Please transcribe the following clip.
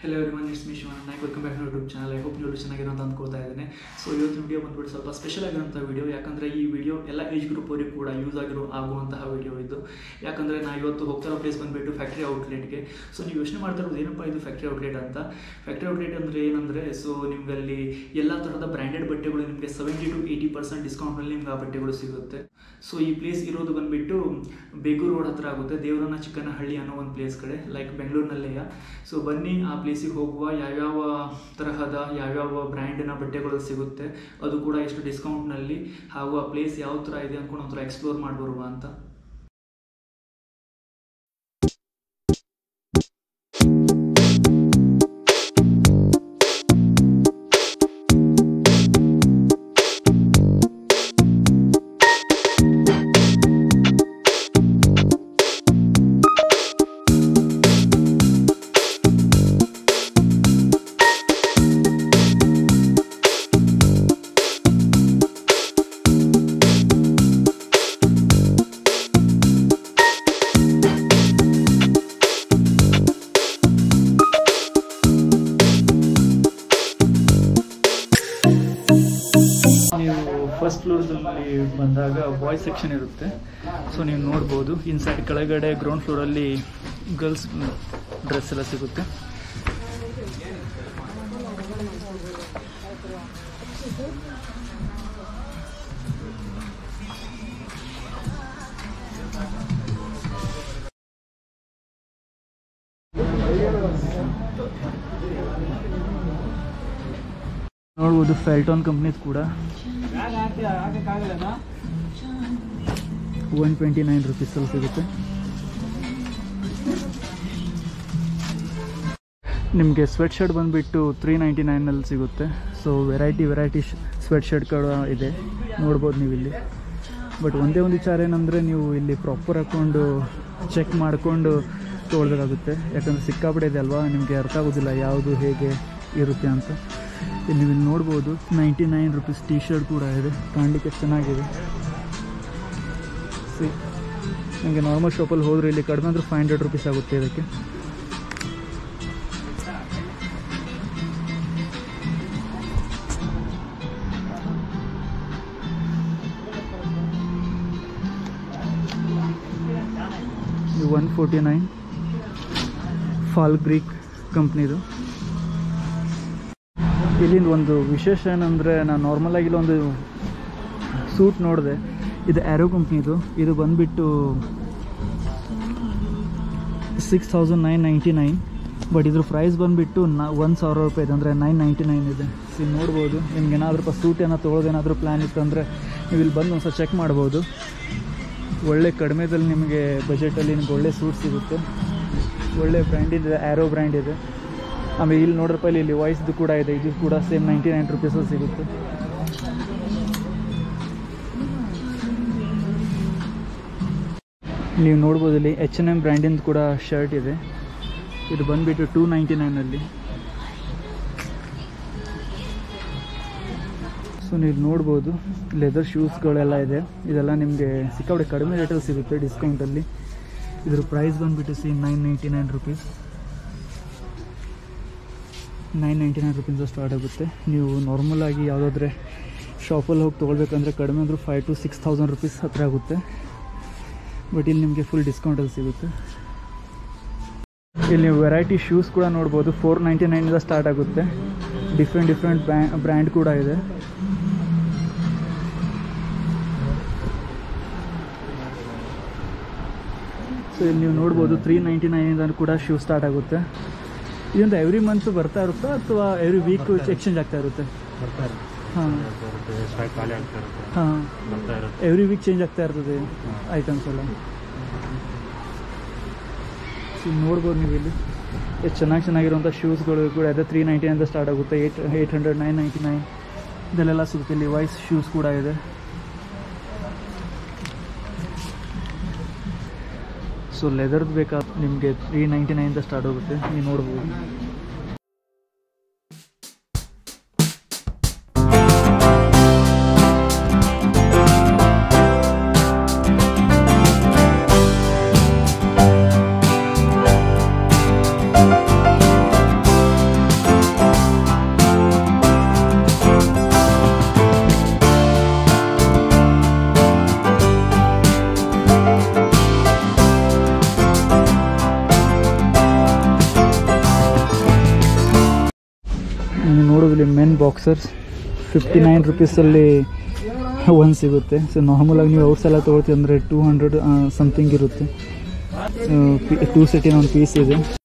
hello everyone it's me Shivan Naik welcome back YouTube channel I hope ನೀವು ಚೆನ್ನಾಗಿರೋ ಅಂತ ಅಂದ್ಕೊಳ್ತಾ ಇದ್ದೇನೆ ಸೊ ಇವತ್ತು ವಿಡಿಯೋ ಬಂದ್ಬಿಟ್ಟು ಸ್ವಲ್ಪ ಸ್ಪೆಷಲ್ ಆಗಿರೋಂಥ ವಿಡಿಯೋ ಯಾಕಂದರೆ ಈ ವಿಡಿಯೋ ಎಲ್ಲ ಏಜ್ ಗ್ರೂಪ್ ಅವರಿಗೆ ಕೂಡ ಯೂಸ್ ಆಗಿರೋ ಆಗುವಂತಹ ವಿಡಿಯೋ ಇದು ಯಾಕಂದರೆ ನಾ ಇವತ್ತು ಹೋಗ್ತಿರೋ ಪ್ಲೇಸ್ ಬಂದುಬಿಟ್ಟು ಫ್ಯಾಕ್ಟ್ರಿ ಔಟ್ಲೆಟ್ಗೆ ಸೊ ನೀವು ಯೋಚನೆ ಮಾಡ್ತಾ ಇರೋದು ಏನಪ್ಪ ಇದು ಫ್ಯಾಕ್ಟ್ರಿ ಔಟ್ಲೆಟ್ ಅಂತ ಫ್ಯಾಕ್ಟ್ರಿ ಔಟ್ಲೆಟ್ ಅಂದರೆ ಏನಂದರೆ ಸೊ ನಿಮ್ಗೆ ಅಲ್ಲಿ ಎಲ್ಲ ಥರದ ಬ್ರ್ಯಾಂಡೆಡ್ ಬಟ್ಟೆಗಳು ನಿಮಗೆ ಸೆವೆಂಟಿ ಟು ಏಯ್ಟಿ ಪರ್ಸೆಂಟ್ ಡಿಸ್ಕೌಂಟ್ನಲ್ಲಿ ನಿಮ್ಗೆ ಆ ಬಟ್ಟೆಗಳು ಸಿಗುತ್ತೆ ಸೊ ಈ ಪ್ಲೇಸ್ ಇರೋದು ಬಂದುಬಿಟ್ಟು ಬೇಗೂರು ರೋಡ್ ಹತ್ರ ಆಗುತ್ತೆ ದೇವರನ್ನ ಚಿಕ್ಕನಹಳ್ಳಿ ಅನ್ನೋ ಒಂದು ಪ್ಲೇಸ್ ಕಡೆ ಲೈಕ್ ಬೆಂಗಳೂರಿನಲ್ಲೇ ಸೊ ಬನ್ನಿ ಆ ಪ್ಲೇಸಿಗೆ ಹೋಗುವ ಯಾವ್ಯಾವ ತರಹದ ಯಾವ್ಯಾವ ಬ್ರ್ಯಾಂಡಿನ ಬಟ್ಟೆಗಳು ಸಿಗುತ್ತೆ ಅದು ಕೂಡ ಎಷ್ಟು ಡಿಸ್ಕೌಂಟ್ನಲ್ಲಿ ಹಾಗೂ ಆ ಪ್ಲೇಸ್ ಯಾವ ಥರ ಇದೆ ಅಂದ್ಕೊಂಡು ಒಂಥರ ಎಕ್ಸ್ಪ್ಲೋರ್ ಮಾಡಿ ಬರುವ ಅಂತ ನೀವು ಫಸ್ಟ್ ಫ್ಲೋರ್ದಲ್ಲಿ ಬಂದಾಗ ಬಾಯ್ಸ್ ಸೆಕ್ಷನ್ ಇರುತ್ತೆ ಸೊ ನೀವು ನೋಡ್ಬೋದು ಇನ್ಸೈಡ್ ಕೆಳಗಡೆ ಗ್ರೌಂಡ್ ಫ್ಲೋರಲ್ಲಿ ಗರ್ಲ್ಸ್ ಡ್ರೆಸ್ ಎಲ್ಲ ಸಿಗುತ್ತೆ ನೋಡ್ಬೋದು ಫೆಲ್ಟಾನ್ ಕಂಪ್ನೀಸ್ ಕೂಡ ಒನ್ ಟ್ವೆಂಟಿ ನೈನ್ ರುಪೀಸಲ್ಲಿ ಸಿಗುತ್ತೆ ನಿಮಗೆ ಸ್ವೆಟ್ ಶರ್ಟ್ ಬಂದುಬಿಟ್ಟು ತ್ರೀ ನೈಂಟಿ ನೈನಲ್ಲಿ ಸಿಗುತ್ತೆ ಸೊ ವೆರೈಟಿ ವೆರೈಟಿ ಸ್ವೆಟ್ ಶರ್ಟ್ಗಳು ಇದೆ ನೋಡ್ಬೋದು ನೀವು ಇಲ್ಲಿ ಬಟ್ ಒಂದೇ ಒಂದು ವಿಚಾರ ಏನಂದರೆ ನೀವು ಇಲ್ಲಿ ಪ್ರಾಪರ್ ಹಾಕ್ಕೊಂಡು ಚೆಕ್ ಮಾಡಿಕೊಂಡು ತೊಗೊಳ್ಬೇಕಾಗುತ್ತೆ ಯಾಕಂದರೆ ಸಿಕ್ಕಾಪಟ್ಟೆ ಇದೆ ಅಲ್ವಾ ನಿಮಗೆ ಅರ್ಥ ಆಗೋದಿಲ್ಲ ಯಾವುದು ಹೇಗೆ ಇರುತ್ತೆ ಅಂತ ಇಲ್ಲಿ ನೀವು ಇಲ್ಲಿ ನೋಡ್ಬೋದು ninety nine rupees T shirt ಕೂಡ ಇದೆ ಕಾಣಲಿಕ್ಕೆ ಚೆನ್ನಾಗಿದೆ ಸಿ ನಿಮಗೆ ನಾರ್ಮಲ್ ಶಾಪಲ್ಲಿ ಹೋದರೆ ಇಲ್ಲಿ ಕಡಿಮೆ ಅಂದರೆ ಫೈವ್ ಹಂಡ್ರೆಡ್ ರುಪೀಸ್ ಆಗುತ್ತೆ ಇದಕ್ಕೆ ಒನ್ ಫೋರ್ಟಿ ನೈನ್ ಫಾಲ್ ಗ್ರೀಕ್ ಕಂಪ್ನಿದು ಇಲ್ಲಿಂದ ಒಂದು ವಿಶೇಷ ಏನಂದರೆ ನಾನು ನಾರ್ಮಲಾಗಿ ಇಲ್ಲೊಂದು ಸೂಟ್ ನೋಡಿದೆ ಇದು ಆ್ಯರೋ ಕಂಪ್ನಿದು ಇದು ಬಂದುಬಿಟ್ಟು six thousand nine ninety nine but ಇದ್ರ ಪ್ರೈಸ್ ಬಂದುಬಿಟ್ಟು ನಾ ಒಂದು ಸಾವಿರ ರೂಪಾಯಿ ಇದೆ ಅಂದರೆ ನೈನ್ ನೈಂಟಿ ನೈನ್ ಇದೆ ಸೊ ನೋಡ್ಬೋದು ನಿಮ್ಗೆ ಏನಾದರೂ ಸೂಟ್ ಏನೋ ತೊಗೊಳೋದೇನಾದರೂ ಪ್ಲ್ಯಾನ್ ಇತ್ತು ಅಂದರೆ ನೀವು ಇಲ್ಲಿ ಬಂದು ಒಂದು ಸಲ ಚೆಕ್ ಮಾಡ್ಬೋದು ಒಳ್ಳೆ ಕಡಿಮೆದಲ್ಲಿ ನಿಮಗೆ ಬಜೆಟಲ್ಲಿ ನಿಮ್ಗೆ ಒಳ್ಳೆ ಸೂಟ್ ಸಿಗುತ್ತೆ ಒಳ್ಳೆ ಬ್ರ್ಯಾಂಡ್ ಇದೆ ಆ್ಯರೋ ಬ್ರ್ಯಾಂಡ್ ಇದೆ ಆಮೇಲೆ ಇಲ್ಲಿ ನೋಡ್ರಪ್ಪ ಇಲ್ಲಿ ಇಲ್ಲಿ ವಾಯ್ಸ್ದು ಕೂಡ ಇದೆ ಇದು ಕೂಡ ಸೇಮ್ ನೈಂಟಿ ನೈನ್ ರುಪೀಸಲ್ಲಿ ಸಿಗುತ್ತೆ ನೀವು ನೋಡ್ಬೋದು ಇಲ್ಲಿ ಎಚ್ ಎನ್ ಎಮ್ ಬ್ರ್ಯಾಂಡಿಂದು ಕೂಡ ಶರ್ಟ್ ಇದೆ ಇದು ಬಂದುಬಿಟ್ಟು ಟೂ ನೈಂಟಿ ನೈನಲ್ಲಿ ಸೊ ನೀವು ನೋಡ್ಬೋದು ಲೆದರ್ ಶೂಸ್ಗಳೆಲ್ಲ ಇದೆ ಇದೆಲ್ಲ ನಿಮಗೆ ಸಿಕ್ಕಾಪಟ್ಟೆ ಕಡಿಮೆ ರೇಟಲ್ಲಿ ಸಿಗುತ್ತೆ ಡಿಸ್ಕೌಂಟಲ್ಲಿ ಇದ್ರ ಪ್ರೈಸ್ ಬಂದುಬಿಟ್ಟು ಸಿ nine ninety nine rupees nine ninety nine ರುಪೀಸಿಂದ ಸ್ಟಾರ್ಟ್ ಆಗುತ್ತೆ ನೀವು ನಾರ್ಮಲಾಗಿ ಯಾವುದಾದ್ರೆ ಶಾಪಲ್ಲಿ ಹೋಗಿ ತೊಗೊಳ್ಬೇಕಂದ್ರೆ ಕಡಿಮೆ ಅಂದರೂ five to six thousand rupees ಹತ್ರ ಆಗುತ್ತೆ ಬಟ್ ಇಲ್ಲಿ ನಿಮಗೆ ಫುಲ್ ಡಿಸ್ಕೌಂಟಲ್ಲಿ ಸಿಗುತ್ತೆ ಇಲ್ಲಿ ನೀವು ವೆರೈಟಿ ಶೂಸ್ ಕೂಡ ನೋಡ್ಬೋದು ಫೋರ್ ನೈಂಟಿ ನೈನಿಂದ ಸ್ಟಾರ್ಟ್ ಆಗುತ್ತೆ ಡಿಫ್ರೆಂಟ್ ಡಿಫ್ರೆಂಟ್ ಬ್ರ್ಯಾ ಬ್ರ್ಯಾಂಡ್ ಕೂಡ ಇದೆ ಸೊ ಇಲ್ಲಿ ನೀವು ನೋಡ್ಬೋದು ತ್ರೀ ನೈಂಟಿ ನೈನಿಂದ ಕೂಡ ಶೂ ಸ್ಟಾರ್ಟ್ ಆಗುತ್ತೆ ಇದೊಂದು ಎವ್ರಿ ಮಂತ್ ಬರ್ತಾ ಇರುತ್ತಾ ಅಥವಾ ಎವ್ರಿ ವೀಕ್ ಎಕ್ಸ್ಚೇಂಜ್ ಆಗ್ತಾ ಇರುತ್ತೆ ಬರ್ತಾ ಇರುತ್ತೆ ಹಾಂ ಬರುತ್ತೆ ಸ್ಟಾಕ್ ಖಾಲಿ ಆಗ್ತಾ ಇರುತ್ತೆ ಹಾಂ ಬರ್ತಾ ಇರುತ್ತೆ ಎವ್ರಿ ವೀಕ್ ಚೇಂಜ್ ಆಗ್ತಾ ಇರ್ತದೆ ಐಟಮ್ಸ್ ಎಲ್ಲ ಸೊ ನೋಡ್ಬೋದು ನೀವು ಇಲ್ಲಿ ಎಷ್ಟು ಚೆನ್ನಾಗಿ ಚೆನ್ನಾಗಿರುವಂಥ ಶೂಸ್ಗಳು ಕೂಡ ಇದೆ ತ್ರೀ ನೈಂಟಿನಿಂದ ಸ್ಟಾರ್ಟ್ ಆಗುತ್ತೆ eight eight hundred nine ninety nine ಇದೆಲ್ಲ ಸಿಗುತ್ತೆ ಇಲ್ಲಿ ವೈಸ್ ಶೂಸ್ ಕೂಡ ಇದೆ ಸೊ ಲೆದರ್ದು ಬೇಕಾ ನಿಮಗೆ ತ್ರೀ ನೈಂಟಿ ನೈನಿಂದ ಸ್ಟಾರ್ಟ್ ಆಗುತ್ತೆ ನೀವು ನೋಡ್ಬೋದು ನೀವು ನೋಡೋದಿಲ್ಲ ಮೆನ್ ಬಾಕ್ಸರ್ಸ್ ಫಿಫ್ಟಿ ನೈನ್ ರುಪೀಸಲ್ಲಿ ಒಂದು ಸಿಗುತ್ತೆ ಸೊ ನಾರ್ಮಲಾಗಿ ನೀವು ಔಟ್ಸ್ ಎಲ್ಲ ತೊಗೊಳ್ತೀವಿ ಅಂದರೆ ಟೂ ಹಂಡ್ರೆಡ್ ಸಮಥಿಂಗ್ ಇರುತ್ತೆ ಟೂ ಸೆಟಿನ ಒಂದು ಪೀಸ್ ಇದೆ